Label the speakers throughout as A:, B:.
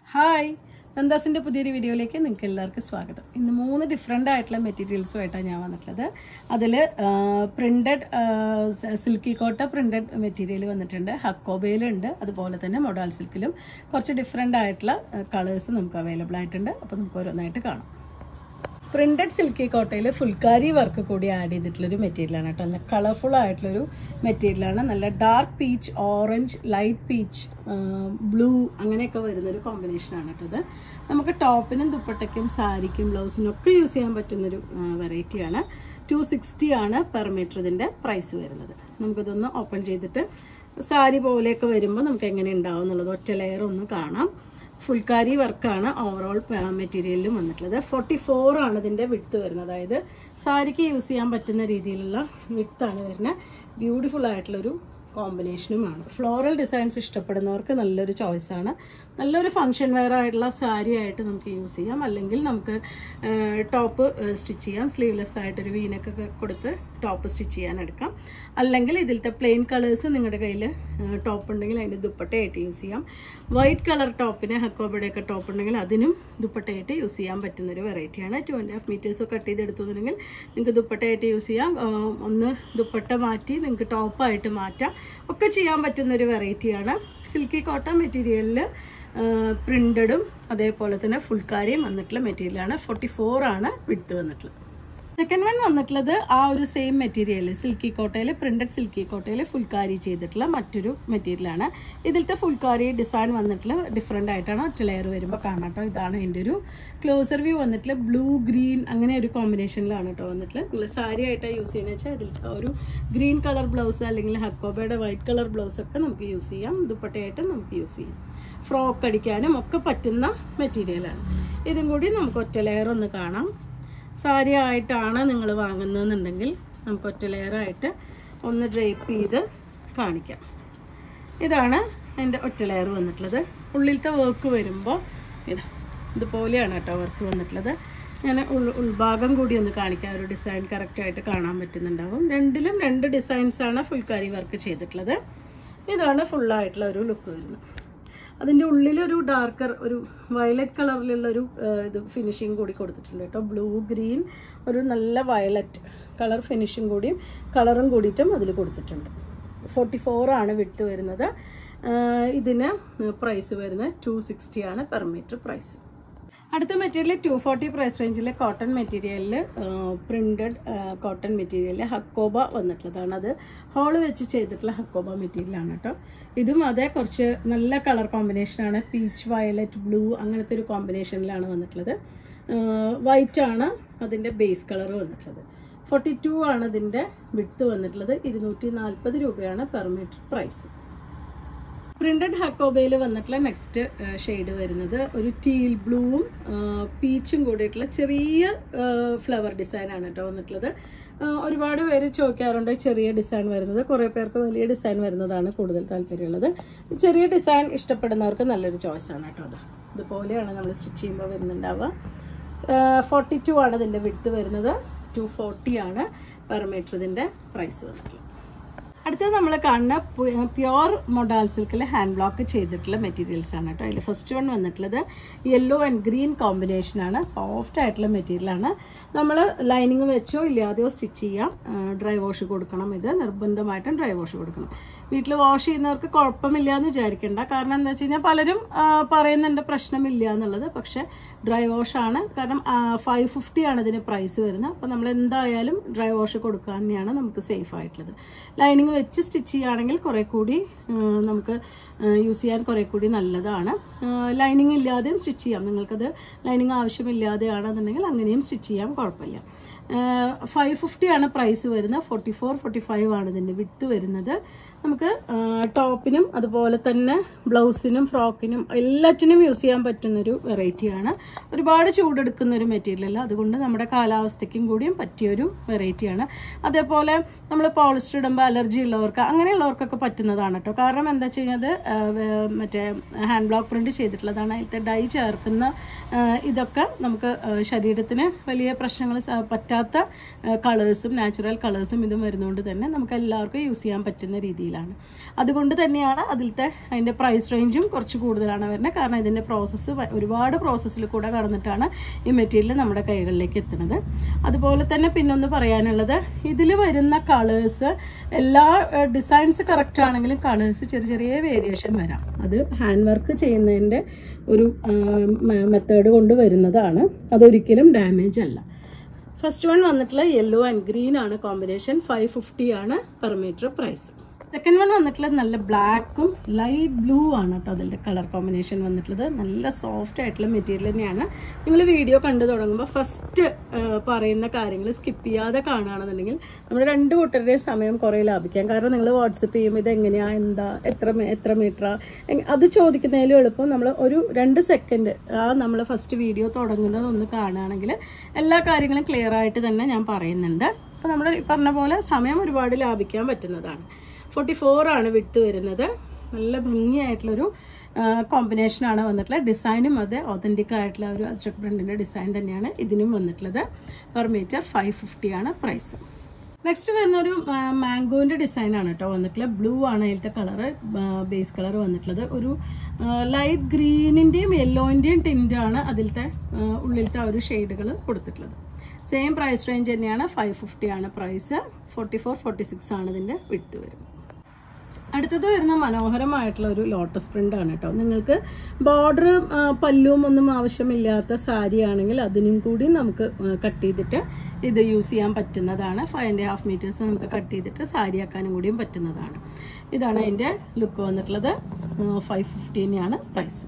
A: hi നന്ദാസിൻ്റെ പുതിയൊരു വീഡിയോയിലേക്ക് നിങ്ങൾക്ക് എല്ലാവർക്കും സ്വാഗതം ഇന്ന് മൂന്ന് ഡിഫറെൻ്റ് ആയിട്ടുള്ള മെറ്റീരിയൽസുമായിട്ടാണ് ഞാൻ വന്നിട്ടുള്ളത് അതിൽ printed silky Kota printed material വന്നിട്ടുണ്ട് ഹക്കോബയിലുണ്ട് അതുപോലെ തന്നെ മൊഡാൾ സിൽക്കിലും കുറച്ച് ഡിഫറെൻ്റ് ആയിട്ടുള്ള കളേഴ്സ് നമുക്ക് അവൈലബിൾ ആയിട്ടുണ്ട് അപ്പോൾ നമുക്ക് ഓരോന്നായിട്ട് കാണാം പ്രിന്റഡ് സിൽക്കി കോട്ടയിൽ ഫുൾക്കാരി വർക്ക് കൂടി ആഡ് ചെയ്തിട്ടുള്ളൊരു മെറ്റീരിയലാണ് കേട്ടോ നല്ല കളർഫുൾ ആയിട്ടുള്ളൊരു മെറ്റീരിയലാണ് നല്ല dark peach orange light peach blue അങ്ങനെയൊക്കെ വരുന്നൊരു കോമ്പിനേഷനാണ് കേട്ടോ ഇത് നമുക്ക് ടോപ്പിനും ദുപ്പട്ടയ്ക്കും സാരിക്കും ബ്ലൗസിനും ഒക്കെ യൂസ് ചെയ്യാൻ പറ്റുന്നൊരു വെറൈറ്റിയാണ് ടു സിക്സ്റ്റി ആണ് പെർ മീറ്റർ ഇതിൻ്റെ പ്രൈസ് വരുന്നത് നമുക്കിതൊന്ന് ഓപ്പൺ ചെയ്തിട്ട് സാരി പോലെയൊക്കെ വരുമ്പോൾ നമുക്ക് എങ്ങനെ ഉണ്ടാവും എന്നുള്ളത് ഒറ്റ ലെയർ ഒന്ന് കാണാം ഫുൾക്കാരി വർക്കാണ് ഓവറോൾ മെറ്റീരിയലിലും വന്നിട്ടുള്ളത് ഫോർട്ടി ഫോർ ആണ് ഇതിൻ്റെ വിട്ത് വരുന്നത് അതായത് സാരിക്ക് യൂസ് ചെയ്യാൻ പറ്റുന്ന രീതിയിലുള്ള വിത്താണ് വരുന്നത് ബ്യൂട്ടിഫുൾ ആയിട്ടുള്ളൊരു കോമ്പിനേഷനുമാണ് ഫ്ലോറൽ ഡിസൈൻസ് ഇഷ്ടപ്പെടുന്നവർക്ക് നല്ലൊരു ചോയ്സാണ് നല്ലൊരു ഫങ്ഷൻ വെയർ ആയിട്ടുള്ള സാരി ആയിട്ട് നമുക്ക് യൂസ് ചെയ്യാം അല്ലെങ്കിൽ നമുക്ക് ടോപ്പ് സ്റ്റിച്ച് ചെയ്യാം സ്ലീവ്ലെസ് ആയിട്ടൊരു വീനൊക്കെ കൊടുത്ത് ടോപ്പ് സ്റ്റിച്ച് ചെയ്യാൻ എടുക്കാം അല്ലെങ്കിൽ ഇതിലത്തെ പ്ലെയിൻ കളേഴ്സ് നിങ്ങളുടെ കയ്യിൽ ടോപ്പ് ഉണ്ടെങ്കിൽ അതിൻ്റെ ദുപ്പട്ടയായിട്ട് യൂസ് ചെയ്യാം വൈറ്റ് കളർ ടോപ്പിന് ഹക്കോബയുടെയൊക്കെ ടോപ്പ് ഉണ്ടെങ്കിൽ അതിനും ദുപ്പട്ടയായിട്ട് യൂസ് ചെയ്യാൻ പറ്റുന്നൊരു വെറൈറ്റിയാണ് two and half metres cut ചെയ്തെടുത്തുണ്ടെങ്കിൽ നിങ്ങൾക്ക് ദുപ്പട്ടയായിട്ട് യൂസ് ചെയ്യാം ഒന്ന് ദുപ്പട്ട മാറ്റി നിങ്ങൾക്ക് ടോപ്പായിട്ട് മാറ്റാം ഒക്കെ ചെയ്യാൻ പറ്റുന്നൊരു വെറൈറ്റിയാണ് സിൽക്കി കോട്ടൺ മെറ്റീരിയലിൽ പ്രിൻറ്റഡും അതേപോലെ തന്നെ ഫുൾക്കാരിയും വന്നിട്ടുള്ള മെറ്റീരിയലാണ് ഫോർട്ടി ഫോർ ആണ് വിടുത്ത് വന്നിട്ടുള്ളത് സെക്കൻഡ് വൺ വന്നിട്ടുള്ളത് ആ ഒരു സെയിം മെറ്റീരിയൽ സിൽക്കി കോട്ടയിൽ പ്രിന്റഡ് സിൽക്കി കോട്ടയിൽ ഫുൾക്കാരി ചെയ്തിട്ടുള്ള മറ്റൊരു മെറ്റീരിയലാണ് ഇതിലത്തെ ഫുൾക്കാരി ഡിസൈൻ വന്നിട്ടുള്ള ഡിഫറെൻ്റ് ആയിട്ടാണ് ഒറ്റ ലെയർ വരുമ്പോൾ കാണാം കേട്ടോ ഇതാണ് എൻ്റെ ഒരു ക്ലോസർ വ്യൂ വന്നിട്ടുള്ള ബ്ലൂ ഗ്രീൻ അങ്ങനെ ഒരു കോമ്പിനേഷനിലാണ് കേട്ടോ വന്നിട്ടുള്ളത് നിങ്ങൾ സാരി ആയിട്ടാണ് യൂസ് ചെയ്യുന്നത് വെച്ചാൽ ഇതിലത്തെ ഒരു ഗ്രീൻ കളർ ബ്ലൗസ് അല്ലെങ്കിൽ ഹക്കോബയുടെ വൈറ്റ് കളർ ബ്ലൗസ് ഒക്കെ നമുക്ക് യൂസ് ചെയ്യാം ദുപ്പട്ടയായിട്ടും നമുക്ക് യൂസ് ചെയ്യാം ഫ്രോക്ക് അടിക്കാനും ഒക്കെ പറ്റുന്ന മെറ്റീരിയലാണ് ഇതും കൂടി നമുക്ക് ഒറ്റ ലെയർ ഒന്ന് കാണാം സാരി ആയിട്ടാണ് നിങ്ങൾ വാങ്ങുന്നതെന്നുണ്ടെങ്കിൽ നമുക്ക് ഒറ്റ ലെയറായിട്ട് ഒന്ന് ഡ്രേപ്പ് ചെയ്ത് കാണിക്കാം ഇതാണ് എൻ്റെ ഒറ്റ ലെയർ വന്നിട്ടുള്ളത് ഉള്ളിലത്തെ വർക്ക് വരുമ്പോൾ ഇത് ഇതുപോലെയാണ് കേട്ടോ വർക്ക് വന്നിട്ടുള്ളത് ഞാൻ ഉൾ ഉൾഭാഗം കൂടി ഒന്ന് കാണിക്കാം ഒരു ഡിസൈൻ കറക്റ്റായിട്ട് കാണാൻ പറ്റുന്നുണ്ടാവും രണ്ടിലും രണ്ട് ഡിസൈൻസാണ് ഫുൾക്കാരി വർക്ക് ചെയ്തിട്ടുള്ളത് ഇതാണ് ഫുള്ളായിട്ടുള്ള ഒരു ലുക്ക് വരുന്നത് അതിൻ്റെ ഉള്ളിലൊരു ഡാർക്കർ ഒരു വയലറ്റ് കളറിലുള്ള ഒരു ഇത് ഫിനിഷിങ് കൂടി കൊടുത്തിട്ടുണ്ട് കേട്ടോ ബ്ലൂ ഗ്രീൻ ഒരു നല്ല വയലറ്റ് കളർ ഫിനിഷിങ് കൂടിയും കളറും കൂടിയിട്ടും അതിൽ കൊടുത്തിട്ടുണ്ട് ഫോർട്ടി ആണ് വിട്ട് വരുന്നത് ഇതിന് പ്രൈസ് വരുന്നത് ടു ആണ് പെർ മീറ്റർ പ്രൈസ് അടുത്ത മെറ്റീരിയൽ ടു ഫോർട്ടി പ്രൈസ് റേഞ്ചിലെ കോട്ടൺ മെറ്റീരിയലിൽ പ്രിൻറ്റഡ് കോട്ടൺ മെറ്റീരിയലിൽ ഹക്കോബ വന്നിട്ടുള്ളതാണ് അത് ഹോള് വെച്ച് ചെയ്തിട്ടുള്ള ഹക്കോബ മെറ്റീരിയലാണ് കേട്ടോ ഇതും അതേ കുറച്ച് നല്ല കളർ കോമ്പിനേഷനാണ് പീച്ച് വയലറ്റ് ബ്ലൂ അങ്ങനത്തെ ഒരു കോമ്പിനേഷനിലാണ് വന്നിട്ടുള്ളത് വൈറ്റ് ആണ് അതിൻ്റെ ബേസ് കളർ വന്നിട്ടുള്ളത് ഫോർട്ടി ടു ആണ് ഇതിൻ്റെ വിട്ത് വന്നിട്ടുള്ളത് ഇരുന്നൂറ്റി നാൽപ്പത് രൂപയാണ് പെർ മീറ്റർ പ്രൈസ് പ്രിന്റഡ് ഹക്കോബയിൽ വന്നിട്ടുള്ള നെക്സ്റ്റ് ഷെയ്ഡ് വരുന്നത് ഒരു ടീൽ ബ്ലൂവും പീച്ചും കൂടിയിട്ടുള്ള ചെറിയ ഫ്ലവർ ഡിസൈനാണ് കേട്ടോ വന്നിട്ടുള്ളത് ഒരുപാട് പേര് ചോദിക്കാറുണ്ട് ചെറിയ ഡിസൈൻ വരുന്നത് കുറേ പേർക്ക് വലിയ ഡിസൈൻ വരുന്നതാണ് കൂടുതൽ താല്പര്യമുള്ളത് ചെറിയ ഡിസൈൻ ഇഷ്ടപ്പെടുന്നവർക്ക് നല്ലൊരു ചോയ്സാണ് കേട്ടോ അത് ഇതുപോലെയാണ് നമ്മൾ സ്റ്റിച്ച് ചെയ്യുമ്പോൾ വരുന്നുണ്ടാവുക ഫോർട്ടി ടു ആണ് ഇതിൻ്റെ വിട്ട് വരുന്നത് ടു ഫോർട്ടി ആണ് പെർ മീറ്റർ ഇതിൻ്റെ പ്രൈസ് വന്നിട്ടുള്ളത് അടുത്തത് നമ്മൾ കാണുന്ന പ്യുവർ മൊഡാൽ സിൽക്കിൽ ഹാൻഡ് ബ്ലോക്ക് ചെയ്തിട്ടുള്ള മെറ്റീരിയൽസ് ആണ് കേട്ടോ അതിൽ ഫസ്റ്റ് വൺ വന്നിട്ടുള്ളത് യെല്ലോ ആൻഡ് ഗ്രീൻ കോമ്പിനേഷനാണ് സോഫ്റ്റ് ആയിട്ടുള്ള മെറ്റീരിയലാണ് നമ്മൾ ലൈനിങ് വെച്ചോ ഇല്ലാതെയോ സ്റ്റിച്ച് ചെയ്യാം ഡ്രൈ വാഷ് കൊടുക്കണം ഇത് നിർബന്ധമായിട്ടും ഡ്രൈ വാഷ് കൊടുക്കണം വീട്ടിൽ വാഷ് ചെയ്യുന്നവർക്ക് കുഴപ്പമില്ല എന്ന് വിചാരിക്കേണ്ട കാരണം എന്താ വെച്ച് കഴിഞ്ഞാൽ പലരും പറയുന്നുണ്ട് പ്രശ്നമില്ല എന്നുള്ളത് പക്ഷേ ഡ്രൈ വാഷ് ആണ് കാരണം ഫൈവ് ഫിഫ്റ്റി ആണ് ഇതിന് പ്രൈസ് വരുന്നത് അപ്പോൾ നമ്മൾ എന്തായാലും ഡ്രൈ വാഷ് കൊടുക്കാൻ തന്നെയാണ് നമുക്ക് സേഫ് ആയിട്ടുള്ളത് ലൈനിങ് വെച്ച് സ്റ്റിച്ച് ചെയ്യുകയാണെങ്കിൽ കുറേ കൂടി നമുക്ക് യൂസ് ചെയ്യാൻ കുറേ കൂടി നല്ലതാണ് ലൈനിങ് ഇല്ലാതെയും സ്റ്റിച്ച് ചെയ്യാം നിങ്ങൾക്കത് ലൈനിങ് ആവശ്യമില്ലാതെയാണെന്നുണ്ടെങ്കിൽ അങ്ങനെയും സ്റ്റിച്ച് ചെയ്യാം കുഴപ്പമില്ല ഫൈവ് ഫിഫ്റ്റി ആണ് പ്രൈസ് വരുന്നത് ഫോർട്ടി ഫോർ ഫോർട്ടി ഫൈവ് ആണ് ഇതിൻ്റെ വിട്ട് വരുന്നത് നമുക്ക് ടോപ്പിനും അതുപോലെ തന്നെ ബ്ലൗസിനും ഫ്രോക്കിനും എല്ലാറ്റിനും യൂസ് ചെയ്യാൻ പറ്റുന്നൊരു വെറൈറ്റിയാണ് ഒരുപാട് ചൂടെടുക്കുന്ന ഒരു മെറ്റീരിയൽ അല്ല അതുകൊണ്ട് നമ്മുടെ കാലാവസ്ഥയ്ക്കും കൂടിയും പറ്റിയൊരു വെറൈറ്റിയാണ് അതേപോലെ നമ്മൾ പോളിസ്റ്റർ ഇടുമ്പോൾ അലർജി ഉള്ളവർക്ക് അങ്ങനെയുള്ളവർക്കൊക്കെ പറ്റുന്നതാണ് കേട്ടോ കാരണം എന്താ വെച്ച് കഴിഞ്ഞാൽ മറ്റേ ഹാൻഡ് ബ്ലോക്ക് പ്രിന്റ് ചെയ്തിട്ടുള്ളതാണ് അതിലത്തെ ഡൈ ചേർക്കുന്ന ഇതൊക്കെ നമുക്ക് ശരീരത്തിന് വലിയ പ്രശ്നങ്ങൾ പറ്റാത്ത കളേഴ്സും നാച്ചുറൽ കളേഴ്സും ഇതും വരുന്നതുകൊണ്ട് തന്നെ നമുക്ക് എല്ലാവർക്കും യൂസ് ചെയ്യാൻ പറ്റുന്ന രീതിയിൽ രീതിയിലാണ് അതുകൊണ്ട് തന്നെയാണ് അതിലത്തെ അതിൻ്റെ പ്രൈസ് റേഞ്ചും കുറച്ച് കൂടുതലാണ് വരുന്നത് കാരണം ഇതിൻ്റെ പ്രോസസ്സ് ഒരുപാട് പ്രോസസ്സിൽ കൂടെ കടന്നിട്ടാണ് ഈ മെറ്റീരിയൽ നമ്മുടെ കൈകളിലേക്ക് എത്തുന്നത് അതുപോലെ തന്നെ പിന്നൊന്ന് പറയാനുള്ളത് ഇതിൽ വരുന്ന കളേഴ്സ് എല്ലാ ഡിസൈൻസ് കറക്റ്റ് ആണെങ്കിലും കളേഴ്സ് ചെറിയ ചെറിയ വേരിയേഷൻ വരാം അത് ഹാൻഡ് വർക്ക് ചെയ്യുന്നതിൻ്റെ ഒരു മെത്തേഡ് കൊണ്ട് വരുന്നതാണ് അതൊരിക്കലും ഡാമേജ് അല്ല ഫസ്റ്റ് വൺ വന്നിട്ടുള്ള യെല്ലോ ആൻഡ് ഗ്രീൻ ആണ് കോമ്പിനേഷൻ ഫൈവ് ഫിഫ്റ്റി ആണ് per metre price second one വന്നിട്ടുള്ളത് നല്ല ബ്ലാക്കും ലൈറ്റ് ബ്ലൂ ആണ് കേട്ടോ അതിൻ്റെ കളർ കോമ്പിനേഷൻ വന്നിട്ടുള്ളത് നല്ല സോഫ്റ്റ് ആയിട്ടുള്ള മെറ്റീരിയൽ തന്നെയാണ് നിങ്ങൾ വീഡിയോ കണ്ടു തുടങ്ങുമ്പോൾ ഫസ്റ്റ് പറയുന്ന കാര്യങ്ങൾ സ്കിപ്പ് ചെയ്യാതെ കാണുകയാണെന്നുണ്ടെങ്കിൽ നമ്മുടെ രണ്ട് കൂട്ടരുടെയും സമയം കുറേ ലാഭിക്കാം കാരണം നിങ്ങൾ വാട്സപ്പ് ചെയ്യുമ്പോൾ ഇത് എങ്ങനെയാ എന്താ എത്ര മീ- എത്ര മീറ്ററാ അത് ചോദിക്കുന്നതിലും എളുപ്പം നമ്മൾ ഒരു രണ്ട് സെക്കൻഡ് ആ നമ്മൾ ഫസ്റ്റ് വീഡിയോ തുടങ്ങുന്നത് ഒന്ന് കാണുകയാണെങ്കിൽ എല്ലാ കാര്യങ്ങളും ക്ലിയർ ആയിട്ട് തന്നെ ഞാൻ പറയുന്നുണ്ട് അപ്പോൾ നമ്മൾ ഈ പറഞ്ഞ പോലെ സമയം ഒരുപാട് ലാഭിക്കാൻ പറ്റുന്നതാണ് ഫോർട്ടി ഫോർ ആണ് വിട്ട് വരുന്നത് നല്ല ഭംഗിയായിട്ടുള്ളൊരു കോമ്പിനേഷനാണ് വന്നിട്ടുള്ളത് ഡിസൈനും അതെ ഒതൻറ്റിക് ആയിട്ടുള്ള ഒരു അച്ചക് പ്രിൻറ്റിൻ്റെ ഡിസൈൻ തന്നെയാണ് ഇതിനും വന്നിട്ടുള്ളത് പെർ മീറ്റർ ഫൈവ് ഫിഫ്റ്റി ആണ് പ്രൈസ് നെക്സ്റ്റ് വരുന്ന ഒരു മാംഗോന്റെ ഡിസൈൻ ആണ് കേട്ടോ വന്നിട്ടുള്ളത് ബ്ലൂ ആണ് അതിലത്തെ കളറ് ബേസ് കളർ വന്നിട്ടുള്ളത് ഒരു ലൈറ്റ് ഗ്രീനിന്റെയും യെല്ലോന്റെയും ടിന്റ് ആണ് അതിലത്തെ ആ, ഉള്ളിലത്തെ ആ ഒരു ഷെയ്ഡുകൾ കൊടുത്തിട്ടുള്ളത് സെയിം പ്രൈസ് റേഞ്ച് തന്നെയാണ് ഫൈവ് ഫിഫ്റ്റി ആണ് price forty four forty six ആണ് ഇതിന്റെ വിടുത്ത് വരുന്നത് അടുത്തത് വരുന്ന മനോഹരമായിട്ടുള്ള ഒരു ലോട്ടസ് പ്രിന്റ് ആണ് കേട്ടോ നിങ്ങൾക്ക് ബോർഡർ പല്ലും ഒന്നും ആവശ്യമില്ലാത്ത സാരി ആണെങ്കിൽ അതിനും കൂടി നമുക്ക് കട്ട് ചെയ്തിട്ട് ഇത് യൂസ് ചെയ്യാൻ പറ്റുന്നതാണ് ഫൈവ് ആൻഡ് ഹാഫ് മീറ്റേഴ്സ് നമുക്ക് കട്ട് ചെയ്തിട്ട് സാരി ആക്കാനും കൂടിയും പറ്റുന്നതാണ് ഇതാണ് അതിൻ്റെ ലുക്ക് വന്നിട്ടുള്ളത് ഫൈവ് ഫിഫ്റ്റീനെയാണ് പ്രൈസ്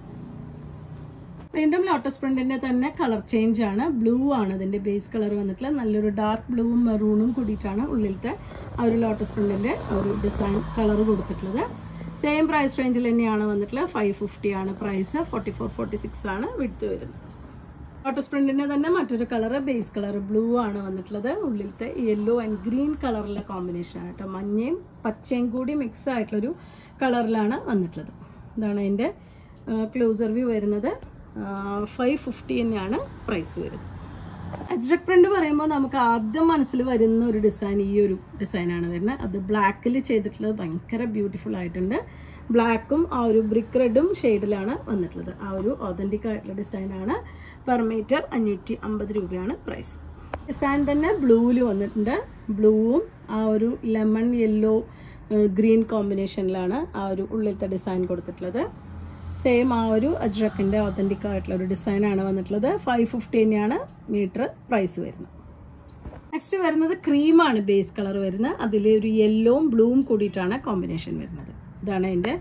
A: വീണ്ടും ലോട്ടസ് പ്രിന്റിന്റെ തന്നെ കളർ ചേഞ്ച് ആണ് ബ്ലൂ ആണ് ഇതിന്റെ ബേസ് കളർ വന്നിട്ടുള്ളത് നല്ലൊരു ഡാർക്ക് ബ്ലൂവും മെറൂണും കൂടിയിട്ടാണ് ഉള്ളിലത്തെ ആ ഒരു ലോട്ടസ് പ്രിന്റിന്റെ ഒരു ഡിസൈൻ കളർ കൊടുത്തിട്ടുള്ളത് സെയിം പ്രൈസ് റേഞ്ചിൽ തന്നെയാണ് വന്നിട്ടുള്ളത് ഫൈവ് ഫിഫ്റ്റി ആണ് price forty four forty six ആണ് വിടുത്ത് വരുന്നത് ലോട്ടസ് പ്രിന്റിന്റെ തന്നെ മറ്റൊരു കളർ ബേസ് കളർ ബ്ലൂ ആണ് വന്നിട്ടുള്ളത് ഉള്ളിലത്തെ യെല്ലോ ആൻഡ് ഗ്രീൻ കളറിലെ കോമ്പിനേഷൻ ആണ് കേട്ടോ മഞ്ഞയും പച്ചയും കൂടി മിക്സ് ആയിട്ടുള്ളൊരു കളറിലാണ് വന്നിട്ടുള്ളത് ഇതാണ് അതിൻ്റെ ക്ലോസർ വ്യൂ വരുന്നത് ഫൈവ് ഫിഫ്റ്റി തന്നെയാണ് പ്രൈസ് വരുന്നത് അജ്രക് പ്രിന്റ് പറയുമ്പോൾ നമുക്ക് ആദ്യം മനസ്സിൽ വരുന്ന ഒരു ഡിസൈൻ ഈ ഒരു ഡിസൈനാണ് വരുന്നത് അത് ബ്ലാക്കിൽ ചെയ്തിട്ടുള്ളത് ഭയങ്കര ബ്യൂട്ടിഫുൾ ആയിട്ടുണ്ട് ബ്ലാക്കും ആ ഒരു ബ്രിക്ക് റെഡും ഷെയ്ഡിലാണ് വന്നിട്ടുള്ളത് ആ ഒരു ഒതൻറ്റിക് ആയിട്ടുള്ള ഡിസൈനാണ് പെർ മീറ്റർ അഞ്ഞൂറ്റി അമ്പത് രൂപയാണ് പ്രൈസ് ഡിസൈൻ തന്നെ ബ്ലൂവിൽ വന്നിട്ടുണ്ട് ബ്ലൂവും ആ ഒരു ലെമൺ യെല്ലോ ഗ്രീൻ കോമ്പിനേഷനിലാണ് ആ ഒരു ഉള്ളിലത്തെ ഡിസൈൻ കൊടുത്തിട്ടുള്ളത് സെയിം ആ ഒരു അജ്രക്കിൻ്റെ ഒത്തൻറ്റിക് ആയിട്ടുള്ള ഒരു ഡിസൈനാണ് വന്നിട്ടുള്ളത് ഫൈവ് ഫിഫ്റ്റി തന്നെയാണ് മീറ്റർ പ്രൈസ് വരുന്നത് നെക്സ്റ്റ് വരുന്നത് ക്രീമാണ് ബേസ് കളർ വരുന്നത് അതിൽ ഒരു യെല്ലോവും ബ്ലൂവും കൂടിയിട്ടാണ് കോമ്പിനേഷൻ വരുന്നത് ഇതാണ് അതിൻ്റെ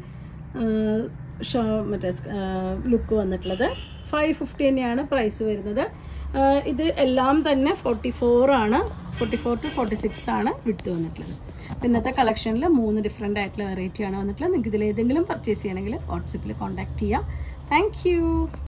A: ഷോ മറ്റേ ലുക്ക് വന്നിട്ടുള്ളത് ഫൈവ് ഫിഫ്റ്റി തന്നെയാണ് പ്രൈസ് വരുന്നത് ആ, ഇത് എല്ലാം തന്നെ ഫോർട്ടി ഫോർ ആണ് forty four to forty six ആണ് വിട്ട് വന്നിട്ടുള്ളത് അപ്പോൾ ഇന്നത്തെ കളക്ഷനിൽ മൂന്ന് ഡിഫറെൻ്റ് ആയിട്ടുള്ള വെറൈറ്റി ആണ് വന്നിട്ടുള്ളത് നിങ്ങൾക്ക് ഇതിൽ ഏതെങ്കിലും പർച്ചേസ് ചെയ്യണമെങ്കിൽ വാട്സപ്പിൽ കോൺടാക്ട് ചെയ്യാം താങ്ക്